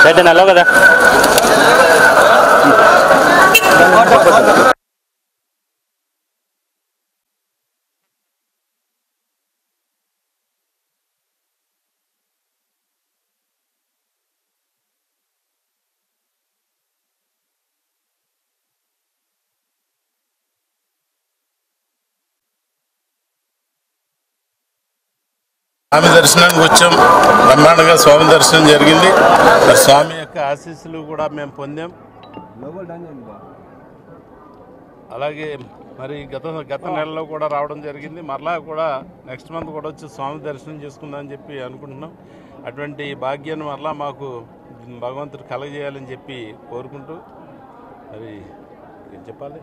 Chaitanya hello కదా స్వామి దర్శనానికి వచ్చాం బ్రహ్మాండంగా స్వామి దర్శనం జరిగింది మరి స్వామి యొక్క ఆశీస్సులు కూడా మేము పొందాం అలాగే మరి గత గత నెలలో కూడా రావడం జరిగింది మరలా కూడా నెక్స్ట్ మంత్ కూడా వచ్చి స్వామి దర్శనం చేసుకుందామని చెప్పి అనుకుంటున్నాం అటువంటి భాగ్యాన్ని మరలా మాకు భగవంతుడు కలగజేయాలని చెప్పి కోరుకుంటూ మరి ఏం చెప్పాలి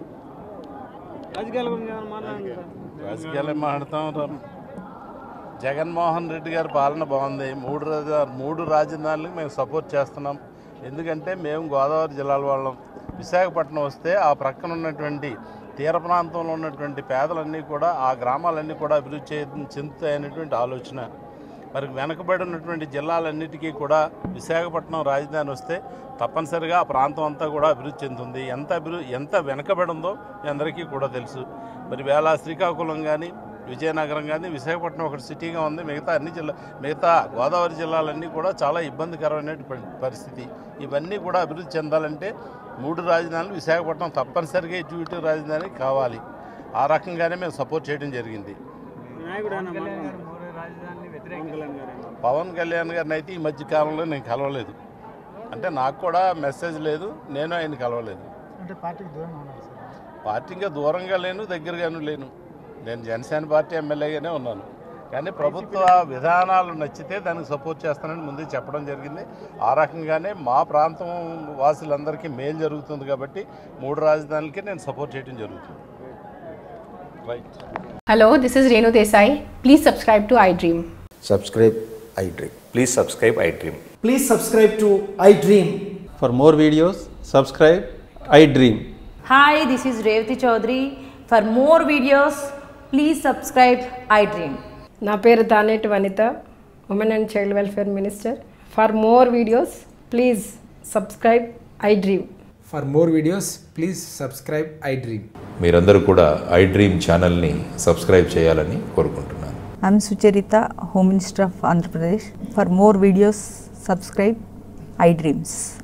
రాజకీయాలు మాట్లాడతాం రా- జగన్మోహన్ రెడ్డి గారి పాలన బాగుంది మూడు రాజ- మూడు రాజధానులకు మేము సపోర్ట్ చేస్తున్నాం ఎందుకంటే మేము గోదావరి జిల్లాల వాళ్ళం విశాఖపట్నం వస్తే ఆ ప్రక్కన ఉన్నటువంటి తీర ప్రాంతంలో ఉన్నటువంటి పేదలన్నీ కూడా ఆ గ్రామాలన్నీ కూడా అభివృద్ధి చే- చెందుతాయనేటువంటి ఆలోచన మరి వెనకబడి ఉన్నటువంటి జిల్లాలన్నిటికీ కూడా విశాఖపట్నం రాజధాని వస్తే తప్పనిసరిగా ఆ ప్రాంతం అంతా కూడా అభివృద్ధి చెందుతుంది ఎంత అభివృద్ధి ఎంత వెనకబడి ఉందో మీ అందరికీ కూడా తెలుసు మరి వేళ శ్రీకాకుళం కానీ విజయనగరం కానీ విశాఖపట్నం ఒకటి సిటీగా ఉంది మిగతా అన్ని జిల్లా మిగతా గోదావరి జిల్లాలన్నీ కూడా చాలా ఇబ్బందికరమైన పరి- పరిస్థితి ఇవన్నీ కూడా అభివృద్ధి చెందాలంటే మూడు రాజధానులు విశాఖపట్నం తప్పనిసరిగా ఇటు ఇటు రాజధాని కావాలి ఆ రకంగానే మేము సపోర్ట్ చేయడం జరిగింది పవన్ కళ్యాణ్ గారిని అయితే ఈ మధ్య కాలంలో నేను కలవలేదు అంటే నాకు కూడా మెసేజ్ లేదు నేను ఆయన కలవలేదు అంటే పార్టీకి దూరంగా ఉన్నారు సార్ పార్టీ ఇంకా దూరంగా లేను దగ్గరగాను లేను నేను జనసేన పార్టీ ఎమ్మెల్యేగానే ఉన్నాను కానీ ప్రభుత్వ విధానాలు నచ్చితే దానికి సపోర్ట్ చేస్తానని ముందే చెప్పడం జరిగింది ఆ రకంగానే మా ప్రాంతం వాసులందరికీ మేలు జరుగుతుంది కాబట్టి మూడు రాజధానులకి నేను సపోర్ట్ చేయడం జరుగుతుంది right Hello, this is Renu Desai. Please subscribe to iDream. subscribe iDream. Please subscribe iDream. Please subscribe to iDream. For more videos, subscribe I Dream. Hi, this is Revati Chaudhary. For more videos, please subscribe iDream. నా పేరు Taneti Vanitha women and child welfare minister for more videos please subscribe iDream For more videos, please subscribe iDream. మీరందరూ కూడా iDream ఛానల్ని subscribe చేయాలని కోరుకుంటున్నాను I'm Sucharita, Home Minister of Andhra Pradesh. For more videos, subscribe iDreams.